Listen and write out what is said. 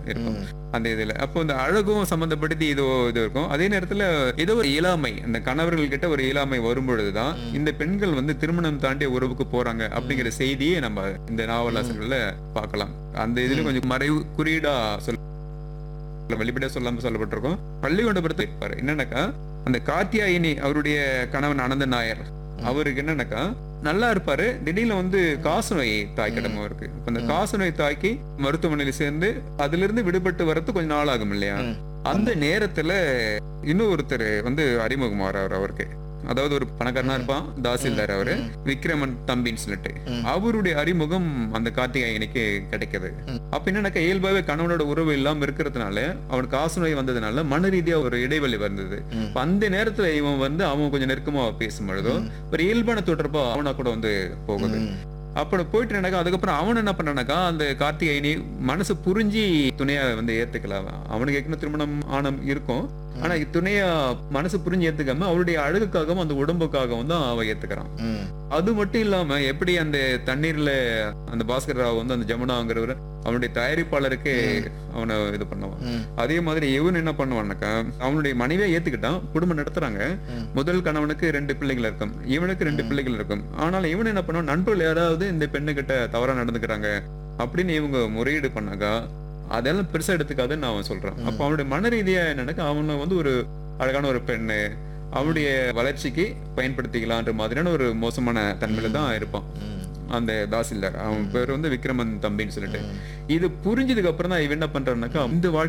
இருக்கும் அந்த இதுல அப்போ இந்த அழகும் சம்பந்தப்படுத்தி இது இது இருக்கும் அதே நேரத்துல ஏதோ ஒரு இயலாமை அந்த கணவர்கள் கிட்ட ஒரு இயலாமை வரும் பொழுதுதான் இந்த பெண்கள் வந்து திருமணம் தாண்டிய உறவுக்கு போறாங்க அப்படிங்கிற செய்தியை நம்ம இந்த நாவலாசிரியர்கள்ல பார்க்கலாம் அந்த இதுல கொஞ்சம் மறைவு குறியீடா சொல்ல வெளிப்படையா சொல்லாம சொல்லப்பட்டிருக்கும் பள்ளிகொண்டபுரத்தை இருப்பாரு என்னன்னாக்கா அந்த காத்தியாயினி அவருடைய கணவன் அனந்த நாயர் அவருக்கு என்னன்னாக்கா நல்லா இருப்பாரு திடீர்னு வந்து காசு நோய் தாய்க்கிடமும் இருக்கு இப்ப இந்த காசு நோய் தாக்கி மருத்துவமனையில சேர்ந்து அதுல இருந்து விடுபட்டு வரது கொஞ்சம் நாள் ஆகும் இல்லையா ம். அந்த நேரத்துல இன்னும் ஒருத்தர் வந்து அறிமுகமாறாரு அவருக்கு அதாவது ஒரு பணக்காரனா இருப்பான் தாசில்தார் அவரு விக்ரமன் தம்பின்னு சொல்லிட்டு ம். அவருடைய அறிமுகம் அந்த கார்த்திகாயனுக்கு கிடைக்குது ம். அப்ப என்னன்னாக்கா இயல்பாவே கணவனோட உறவு இல்லாம இருக்கிறதுனால அவனுக்கு காசு நோய் வந்ததுனால மன ரீதியா ஒரு இடைவெளி வந்தது ம். அப்ப அந்த நேரத்துல இவன் வந்து அவன் கொஞ்சம் நெருக்கமா பேசும் பொழுதோ ஒரு இயல்பான தொடர்பா அவனா கூட வந்து போகுது ம். அப்ப போயிட்டு என்னக்கா அதுக்கப்புறம் அவன் என்ன பண்ணானாக்கா அந்த கார்த்திகைனி மனசு புரிஞ்சு துணையா வந்து ஏத்துக்கலாம் அவனுக்கு ஏற்கனவே திருமணம் ஆனம் இருக்கும் ஆனா துணையா மனசு புரிஞ்சு ஏத்துக்காம அவளுடைய அழகுக்காகவும் அந்த உடம்புக்காகவும் தான் அவ ஏத்துக்கிறான் ம். அது மட்டும் இல்லாம எப்படி அந்த தண்ணீர்ல அந்த பாஸ்கர் ராவ் வந்து அந்த ஜமுனாங்கிறவர் அவனுடைய தயாரிப்பாளருக்கு அவனை இது பண்ணுவான் ம். அதே மாதிரி இவன் என்ன பண்ணுவான்னாக்கா அவனுடைய மனைவியை ஏத்துக்கிட்டான் குடும்பம் நடத்துறாங்க ம். முதல் கணவனுக்கு ரெண்டு பிள்ளைகள் இருக்கும் இவனுக்கு ரெண்டு பிள்ளைகள் இருக்கும் ஆனாலும் இவன் என்ன பண்ணுவான் நண்பர்கள் யாராவது இந்த பெண்ணு கிட்ட தவறா நடந்துக்கிறாங்க அப்படின்னு இவங்க முறையீடு பண்ணாக்கா அதெல்லாம் பெருசா எடுத்துக்காதுன்னு அவன் சொல்றான் அப்ப அவனுடைய மன ரீதியா என்னன்னாக்கா அவனை வந்து ஒரு அழகான ஒரு பெண்ணு அவனுடைய வளர்ச்சிக்கு பயன்படுத்திக்கலான்ற மாதிரியான ஒரு மோசமான தன்மையில தான் இருப்பான் ம். அந்த தாசில்தார் அவன் பேர் வந்து விக்ரமன் தம்பின்னு சொல்லிட்டு ம். இது புரிஞ்சதுக்கு அப்புறம் தான் இவன் என்ன பண்றான்னாக்கா இந்த